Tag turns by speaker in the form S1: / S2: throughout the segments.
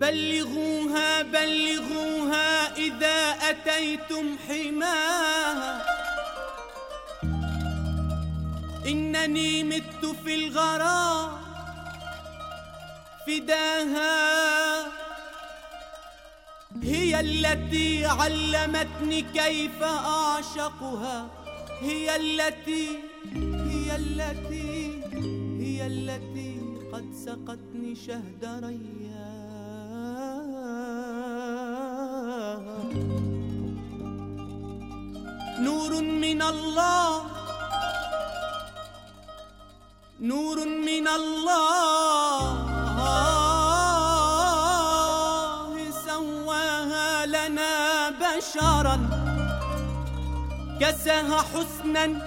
S1: بلغوها بلغوها إذا أتيتم حماها إنني مت في الغرام فداها هي التي علمتني كيف أعشقها هي التي هي التي هي التي قد سقتني شهد رياها نور من الله نور من الله سواها لنا بشرا كساها حسنا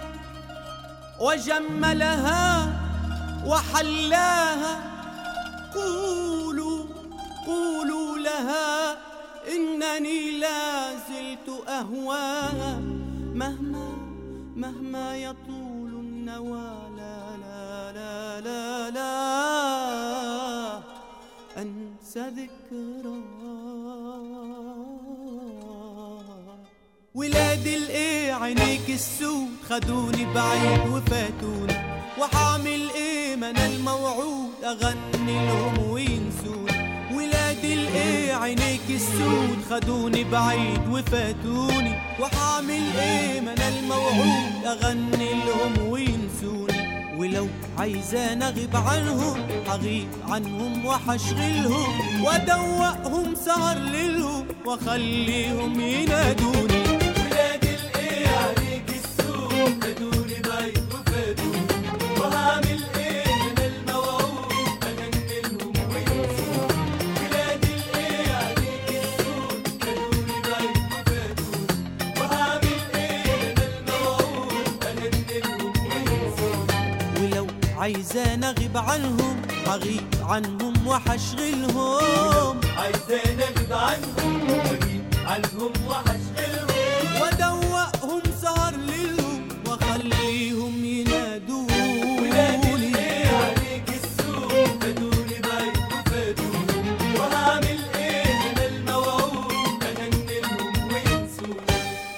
S1: وجملها وحلاها قولوا قولوا لها إنني لا زلت أهواها مهما مهما يطول النوى لا لا لا لا لا أنسى ذكرى ولاد الايه عينيك السود خدوني بعيد وفاتوني وحعمل ايه ما انا الموعود اغني لهم وينسوني ولاد الايه عينيك السود خدوني بعيد وفاتوني وحعمل ايه ما انا الموعود اغني لهم وينسوني ولو عايزان اغيب عنهم هغيب عنهم وحشغلهم وادوقهم سهر ليلهم واخليهم ينادوني
S2: ولاد الايه عليك السوق خدوني بعيد وفاتوني وهعمل ايه من الموعود اغني لهم وينسوني ولاد الايه عليك السوق خدوني بعيد وفاتوني وهعمل ايه من الموعود اغني لهم وينسوني
S1: ولو عايزان اغيب عنهم هغيب عنهم وحشغلهم
S2: عايزين اغيب عنهم واغيب عنهم وحشغلهم
S1: وادوقهم سهر ليلهم واخليهم ينادوني
S2: ولاد الايه عليك السوق خدوني بعيد وفاتوني وهعمل ايه من الموعود اغني لهم وينسوني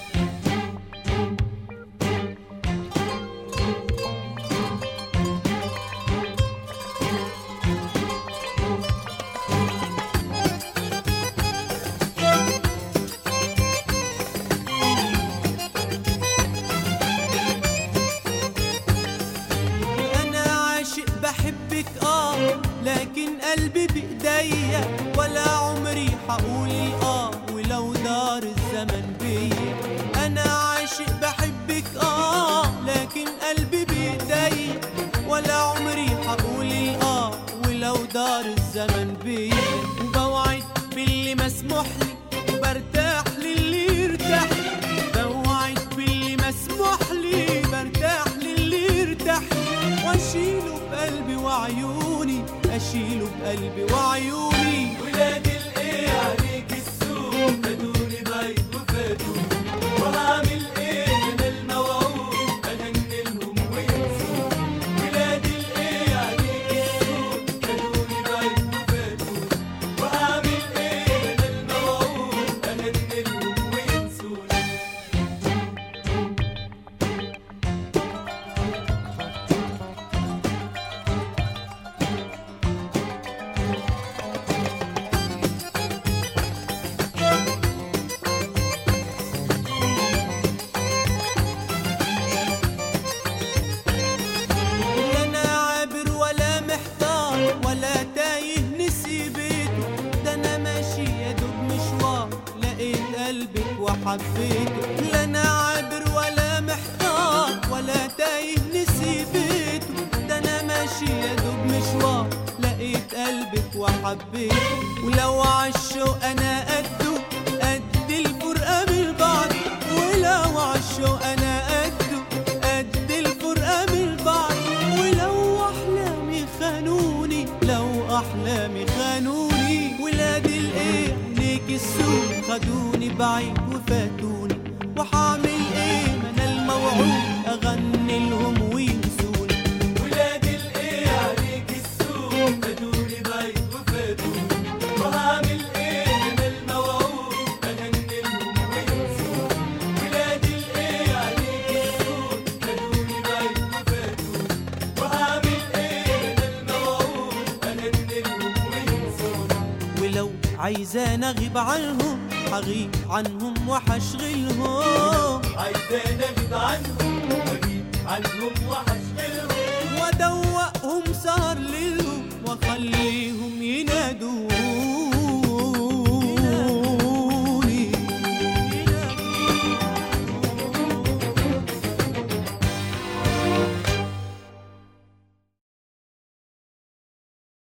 S1: انا عاشق بحبك اه لكن قلبي بايديا ولا عمري حقول اه ولو دار الزمن بيا انا عاشق بحبك اه لكن قلبي بايديا ولا عمري حقول اه ولو دار الزمن بيا وبوعد باللي مسموح لي وبرتاح للي يرتاح لي بوعد باللي مسموح لي برتاح للي يرتاح لي واشيله بقلبي وعيوني اشيله بقلبي وعيوني
S2: ولاد الايه عليك السوق خدوني بعيد وفاتوني وهعمل ايه من الموعود اغني لهم وينسوني ولاد الايه عليك السوق خدوني بعيد وفاتوني وهعمل ايه من الموعود اغني لهم وينسوني
S1: لا انا عابر ولا محتار ولا تايه نسي بيته ده انا ماشي يا دوب مشوار لقيت قلبك وحبيته لا انا عابر ولا محتار ولا تايه نسي بيته ده انا ماشي يا دوب مشوار لقيت قلبك وحبيته ولو عالشوق انا قده قد الفرقه من بعض ولو عالشوق انا قده قد الفرقه من بعض ولو احلامي خانوني لو احلامي خانوني ولاد الايه ليك السوق خدوني بعيد وفاتوني وحعمل ايه ما انا الموعود اغني لهم وينسوني
S2: ولاد الايه عليك السوق خدوني بعيد وفاتوني وهعمل
S1: ولو عايزان اغيب عنهم هغيب عنهم وحشغلهم
S2: عايزين اغيب عنهم واغيب عنهم وحشغلهم
S1: وادوقهم سهر ليلهم واخليهم